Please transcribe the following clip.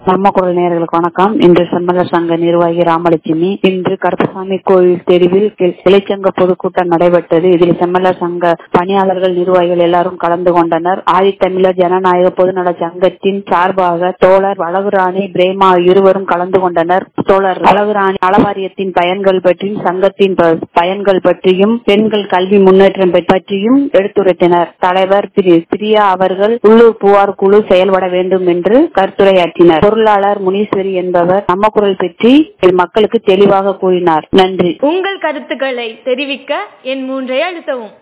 நம்ம குரல் நேயர்களுக்கு வணக்கம் இன்று செம்மலர் சங்க நிர்வாகி ராமலட்சுமி இன்று கருப்பசாமி கோயில் தெருவில் கி- கிளைச்சங்க பொதுக்கூட்டம் நடைபெற்றது இதில் செம்மலர் சங்க பணியாளர்கள் நிர்வாகிகள் எல்லாரும் கலந்து கொண்டனர் ஆதித்தமிழர் ஜனநாயக பொதுநல சங்கத்தின் சார்பாக தோழர் அழகுராணி பிரேமா இருவரும் கலந்து கொண்டனர் தோழர் அழகுராணி நலவாரியத்தின் பயன்கள் பற்றியும் சங்கத்தின் ப- பயன்கள் பற்றியும் பெண்கள் கல்வி முன்னேற்றம் பற்றியும் எடுத்துரைத்தனர் தலைவர் பிரி- பிரியா அவர்கள் உள்ளூர் புகார் குழு செயல்பட வேண்டும் என்று கருத்துரையாற்றினர் பொருளாளர் முனீஸ்வரி என்பவர் நம்ம குரல் பற்றி மக்களுக்கு தெளிவாக கூறினார் நன்றி உங்கள் கருத்துக்களை தெரிவிக்க என் மூன்றை அழுத்தவும்